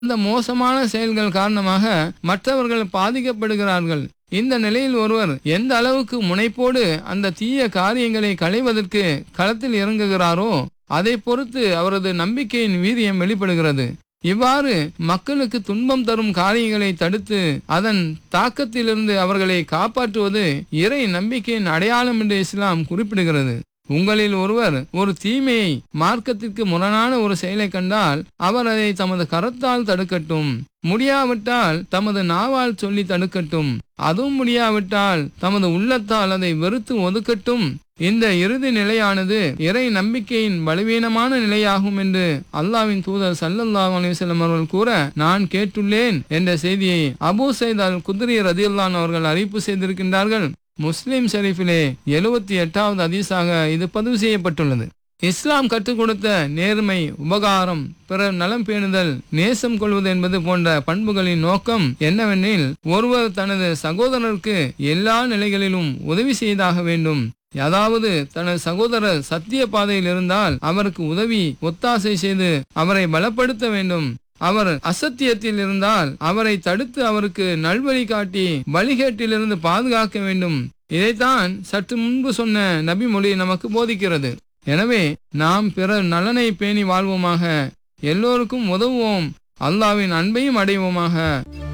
இந்த மோசமான செயல்கள் காரணமாக மற்றவர்கள் பாதிக்கப்படுகிறார்கள் இந்த நிலையில் ஒருவர் எந்த அளவுக்கு முனைப்போடு அந்த தீய காரியங்களை களைவதற்கு களத்தில் இறங்குகிறாரோ அதை பொறுத்து அவரது நம்பிக்கையின் வீரியம் வெளிப்படுகிறது இவ்வாறு மக்களுக்கு துன்பம் தரும் காரியங்களை தடுத்து அதன் தாக்கத்திலிருந்து அவர்களை காப்பாற்றுவது இறை நம்பிக்கையின் அடையாளம் என்று இஸ்லாம் குறிப்பிடுகிறது உங்களில் ஒருவர் ஒரு தீமையை மார்க்கத்திற்கு முரணான ஒரு செயலை கண்டால் அவர் அதை தமது கரத்தால் தடுக்கட்டும் முடியாவிட்டால் தமது நாவால் சொல்லி தடுக்கட்டும் அதுவும் முடியாவிட்டால் தமது உள்ளத்தால் அதை வெறுத்து ஒதுக்கட்டும் இந்த இறுதி நிலையானது இறை நம்பிக்கையின் பலவீனமான நிலையாகும் என்று அல்லாவின் தூதர் சல்லல்லாஹு அலைஹி வஸல்லம் அவர்கள் கூற நான் கேட்டுள்ளேன் என்ற செய்தியை அபூ சைத் அல் குத்ரி ரதியுல்லான் அவர்கள் அறிவிப்பு செய்திருக்கின்றார்கள் முஸ்லிம் ஷெரீஃபிலே எழுபத்தி எட்டாவது அதிசாக இது பதிவு செய்யப்பட்டுள்ளது இஸ்லாம் கற்றுக் கொடுத்த நேர்மை உபகாரம் பிறர் நலம் பேணுதல் நேசம் கொள்வது என்பது போன்ற பண்புகளின் நோக்கம் என்னவெனில் ஒருவர் தனது சகோதரருக்கு எல்லா நிலைகளிலும் உதவி செய்தாக வேண்டும் அதாவது தனது சகோதரர் சத்திய பாதையில் இருந்தால் அவருக்கு உதவி ஒத்தாசை செய்து அவரை பலப்படுத்த வேண்டும் அவர் அசத்தியத்தில் இருந்தால் அவரை தடுத்து அவருக்கு நல்வழி காட்டி வழிகேட்டிலிருந்து பாதுகாக்க வேண்டும் இதைத்தான் சற்று முன்பு சொன்ன நபி மொழி நமக்கு போதிக்கிறது எனவே நாம் பிறர் நலனை பேணி வாழ்வோமாக எல்லோருக்கும் உதவுவோம் அல்லாவின் அன்பையும் அடைவோமாக